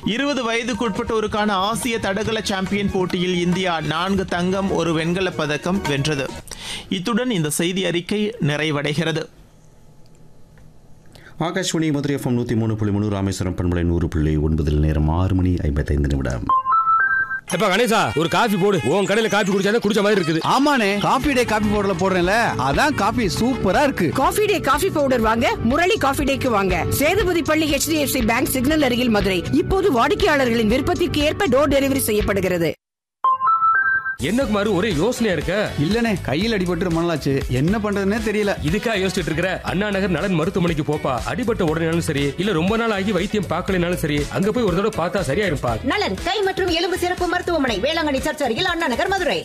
இருபது வயதுக்குட்பட்டோருக்கான ஆசிய தடகள சாம்பியன் போட்டியில் இந்தியா நான்கு தங்கம் ஒரு வெண்கலப் பதக்கம் வென்றது இத்துடன் இந்த செய்தி அறிக்கை நிறைவடைகிறது ஆகாஷ்வாணி மதுரை எஃப்எம் நூற்றி மூணு புள்ளி மூணு ராமேஸ்வரம் பண்பலை நூறு புள்ளி ஒன்பதில் நேரம் ஆறு மணி ஐம்பத்தைந்து நிமிடம் எப்ப கணேசா ஒரு காஃபி போடு உன் கடையில காஃபி குடிச்சா குடிச்ச மாதிரி இருக்குது ஆமாண்ணே காபி டே காபி பவுடர்ல போடுறேன்ல அதான் காபி சூப்பரா இருக்கு காஃபி டே காஃபி பவுடர் வாங்க முரளி காஃபி டேக்கு வாங்க சேதுபதி பள்ளி HDFC பேங்க் சிக்னல் அருகில் மதுரை இப்போது வாடிக்கையாளர்களின் விருப்பத்திற்கு ஏற்ப டோர் டெலிவரி செய்யப்படுகிறது என்ன குமாரு ஒரே யோசனையா இருக்க இல்லனே கையில் அடிபட்டு ரொம்ப நாளாச்சு என்ன பண்றதுன்னே தெரியல இதுக்கா யோசிச்சுட்டு இருக்கிற அண்ணா நகர் நலன் மருத்துவமனைக்கு போப்பா அடிபட்ட உடனேனாலும் சரி இல்ல ரொம்ப நாள் ஆகி வைத்தியம் பார்க்கலனாலும் சரி அங்க போய் ஒரு தடவை பார்த்தா சரியா இருப்பா நலன் கை மற்றும் எலும்பு சிறப்பு மருத்துவமனை வேளாங்கண்ணி சர்ச் அருகில் Anna Nagar Madurai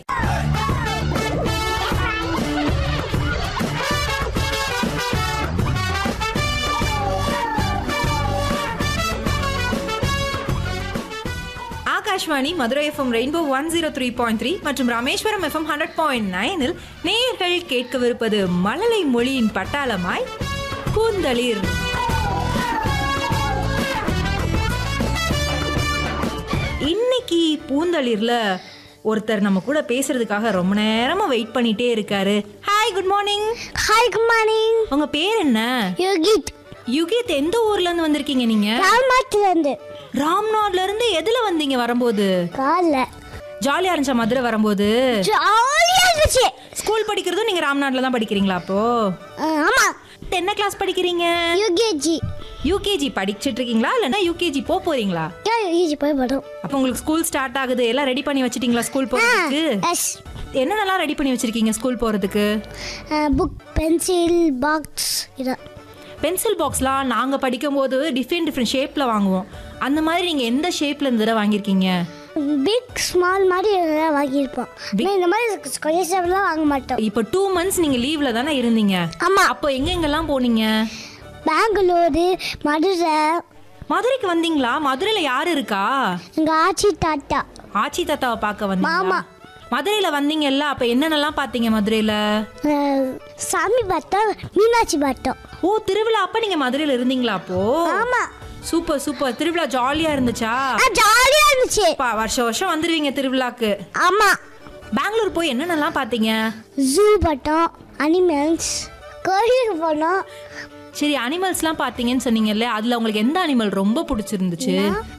Akashvani Madurai FM rainbow one zero three point three மற்றும் ராமேஸ்வரம் எஃப்எம் ஹண்ட்ரட் பாயிண்ட் நைனில் நேயர்கள் கேட்கவிருப்பது மழலை மொழியின் பட்டாளமாய் பூந்தளிர் இன்னைக்கு பூந்தளிர்ல ஒருத்தர் நம்ம கூட பேசுறதுக்காக ரொம்ப நேரமா வெயிட் பண்ணிட்டே இருக்காரு hi good morning hi good morning உங்க பேர் என்ன யோகித் யுகித் எந்த ஊர்ல இருந்து வந்திருக்கீங்க நீங்க ராமாத்துல இருந்து ராம்நாட்ல இருந்து எதுல வந்தீங்க வரும்போது கால்ல ஜாலியா இருந்துச்சா மதுரை வரும்போது ஜாலியா இருந்துச்சு ஸ்கூல் படிக்கிறதும் நீங்க ராம்நாட்ல தான் படிக்கிறீங்களா அப்போ அஹ், ஆமா என்ன கிளாஸ் படிக்கிறீங்க யூகேஜி யூகேஜி படிச்சிட்டு இருக்கீங்களா இல்லைன்னா யூகேஜி போக போறீங்களா யூகேஜி போய் படும் அப்போ உங்களுக்கு ஸ்கூல் ஸ்டார்ட் ஆகுது எல்லாம் ரெடி பண்ணி வச்சிட்டீங்களா ஸ்கூல் போறதுக்கு எஸ் என்னென்னலாம் ரெடி பண்ணி வச்சிருக்கீங்க ஸ்கூல் போறதுக்கு புக் பென்சில் பாக்ஸ் இதான் பென்சில் பாக்ஸ்லாம் நாங்க படிக்கும்போது டிஃப்ரெண்ட் டிஃப்ரெண்ட் ஷேப்ல வாங்குவோம் அந்த மாதிரி நீங்க எந்த ஷேப்ல இந்த தடவை வாங்கியிருக்கீங்க பிக் ஸ்மால் மாதிரி இதெல்லாம் வாங்கியிருப்போம் ஆனா இந்த மாதிரி கொஞ்சம் சேவலாம் வாங்க மாட்டோம் இப்போ டூ மந்த்ஸ் நீங்க லீவ்ல தானே இருந்தீங்க ஆமா அப்போ எங்க எங்கெல்லாம் போனீங்க பெங்களூரு மதுரை மதுரைக்கு வந்தீங்களா மதுரையில யாரு இருக்கா எங்க ஆச்சி தாத்தா ஆச்சி தாத்தாவை பார்க்க வந்தீங்களா ஆமா. மதுரையில வந்தீங்கல்ல அப்ப என்னென்னலாம் பாத்தீங்க மதுரையில அஹ், சாமி பார்த்தோம் மீனாட்சி பார்த்தோம் ஓ திருவிழா அப்ப நீங்க மதுரையில இருந்தீங்களா அப்போ ஆமா சூப்பர் சூப்பர் திருவிழா ஜாலியா இருந்துச்சா ஜாலியா இருந்துச்சு அப்பா, வருஷம் வருஷம் வந்துருவீங்க திருவிழாக்கு ஆமா பெங்களூர் போய் என்னென்னலாம் பாத்தீங்க ஜூ பார்த்தோம் அனிமல்ஸ் கோயிலுக்கு போனோம் சரி அனிமல்ஸ்லாம் பாத்தீங்கன்னு சொன்னீங்கல்ல அதுல உங்களுக்கு எந்த அனிமல் ரொம்ப பிடிச்சிருந்துச்சு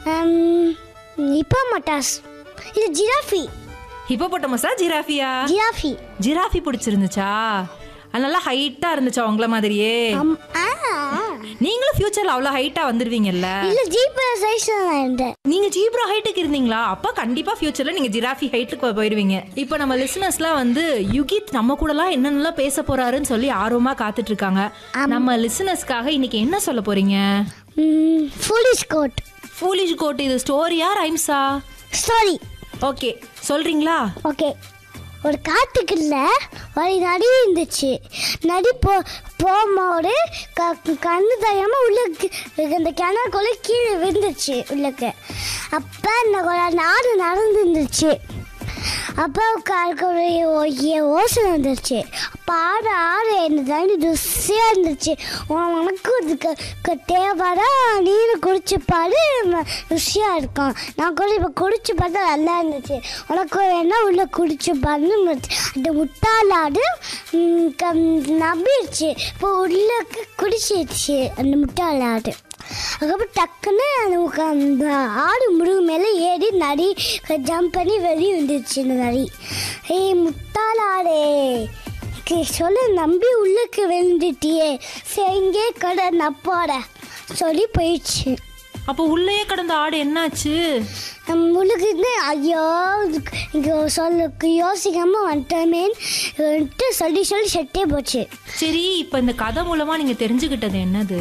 இப்போ மட்டாஸ் இது ஜிராஃபி ஹிப்போபொட்டமஸா ஜிராஃபியா ஜிராஃபி ஜிராஃபி பிடிச்சிருந்துச்சா அது நல்லா ஹைட்டா இருந்துச்சா உங்கள மாதிரியே அம், ஆ, நீங்களும் ஃபியூச்சர்ல அவ்வளவு ஹைட்டா வந்துருவீங்கல்ல இல்ல ஜீப் சைஸ் தான் இருந்தேன் நீங்க ஜீப்ரா ஹைட்டுக்கு இருந்தீங்களா அப்ப கண்டிப்பா ஃபியூச்சர்ல நீங்க ஜிராஃபி ஹைட்டுக்கு போயிடுவீங்க இப்போ நம்ம லிசனர்ஸ்லாம் வந்து யுகித் நம்ம கூடலாம் என்னென்னலாம் பேச போறாருன்னு சொல்லி ஆர்வமா காத்துட்டு இருக்காங்க நம்ம லிசனர்ஸ்க்காக இன்னைக்கு என்ன சொல்ல போறீங்க ஃபுலிஷ் கோட் ஃபூலிஷ் கோட் இது ஸ்டோரியா ரைம்ஸா ஸ்டோரி ஓகே சொல்றீங்களா ஓகே ஒரு காட்டுக்குள்ள ஒரு நரி இருந்துச்சு நரி போ போகும்போது க கண்ணு தெரியாம உள்ள கி- இந்த கிணறுக்குள்ள கீழே விழுந்துச்சு உள்ளக்கு அப்போ இந்த ஒரு நாடு நடந்துருந்துச்சு அப்போ காருக்கு ஒரு ஓ- ஓசை வந்துருச்சு அப்போ ஆடு ஆடு என்ன தண்ணி ருசியாக இருந்துச்சு உன் உனக்கு இதுக்கு க- தேவைடா நீரும் குடிச்சு பாரு ம- ருசியா இருக்கும் நான் கூட இப்போ குடிச்சு பார்த்தா நல்லா இருந்துச்சு உனக்கு வேணா உள்ள குடிச்சு பாருன்னு இருந்துச்சு. அந்த முட்டாளாடு ம், க- நம்பிடுச்சு இப்போ உள்ள குடிச்சிருச்சு அந்த முட்டாளாடு அதுக்கப்புறம் டக்குன்னு அந்த உக்க- அந்த ஆடு முருகு மேலே ஏறி நரி ஜம்ப் பண்ணி வெளியே வந்துருச்சு இந்த நரி ஏய் முட்டாளாடே கே- சொல்ல நம்பி உள்ளுக்கு விழுந்துட்டியே சரி இங்கே கடை நப்பாட சொல்லி போயிடுச்சு அப்போ உள்ளேயே கிடந்த ஆடு என்னாச்சு உள்ளுக்கு இருந்து ஐயோ இங்கே சொல்ல யோசிக்காம வந்துட்டோமேன்னு சொல்லி சொல்லி செட்டே போச்சு சரி இப்போ இந்த கதை மூலமா நீங்க தெரிஞ்சுக்கிட்டது என்னது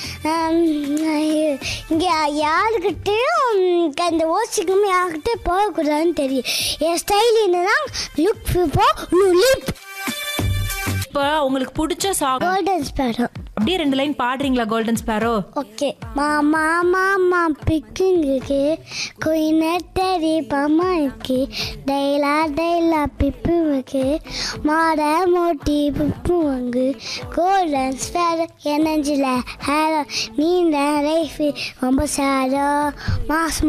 இங்கே யாருக்கிட்டையும் அந்த ஓசிக்குமே யாருக்கிட்டே போகக்கூடாதுன்னு தெரியும் என் ஸ்டைல் என்னதான் லுக் போ லிப் இப்போ உங்களுக்கு பிடிச்ச சாங் கோல்டன் ஸ்பேரோ அப்படியே ரெண்டு லைன் பாடுறீங்களா கோல்டன் ஸ்பேரோ ஓகே மாமா மாமா பிக்குங்குக்கு குயினட்டரி பம்மாக்கு டைலா டைலா பிப்புவுக்கு மாட மோட்டி பிப்புவங்கு கோல்டன் ஸ்பேரோ எனர்ஜில ஹேரோ நீண்ட லைஃப் ரொம்ப சேரோ மாஸ்